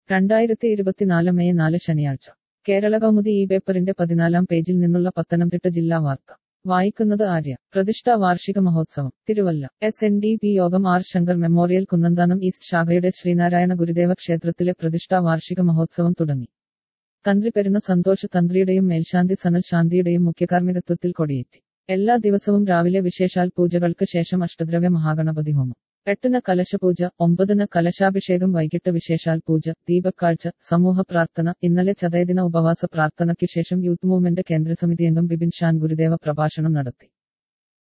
രണ്ടായിരത്തി ഇരുപത്തിനാല് മെയ് നാല് ശനിയാഴ്ച കേരള കൗമുദി ഈ പേപ്പറിന്റെ പതിനാലാം പേജിൽ നിന്നുള്ള പത്തനംതിട്ട ജില്ലാ വാർത്ത വായിക്കുന്നത് ആര്യ പ്രതിഷ്ഠാ വാർഷിക മഹോത്സവം Thiruvalla S N D P യോഗം R Sankar memorial Kunnanthanam east ശാഖയുടെ ശ്രീനാരായണ ഗുരുദേവ ക്ഷേത്രത്തിലെ പ്രതിഷ്ഠാ വാർഷിക മഹോത്സവം തുടങ്ങി തന്ത്രി പെരുന്ന സന്തോഷ് തന്ത്രിയുടെയും മേൽശാന്തി സനൽ ശാന്തിയുടെയും മുഖ്യകാർമ്മികത്വത്തിൽ കൊടിയേറ്റി എല്ലാ ദിവസവും രാവിലെ വിശേഷാൽ പൂജകൾക്ക് ശേഷം അഷ്ടദ്രവ്യ മഹാഗണപതി ഹോമം എട്ടിന് കലശപൂജ ഒമ്പതിന് കലശാഭിഷേകം വൈകിട്ട് വിശേഷാൽ പൂജ ദീപക്കാഴ്ച സമൂഹ പ്രാർത്ഥന ഇന്നലെ ചതയദിന ഉപവാസ പ്രാർത്ഥനയ്ക്ക് ശേഷം യൂത്ത് മൂവ്മെന്റ് കേന്ദ്രസമിതി അംഗം ബിപിൻ ഷാൻ ഗുരുദേവ പ്രഭാഷണം നടത്തി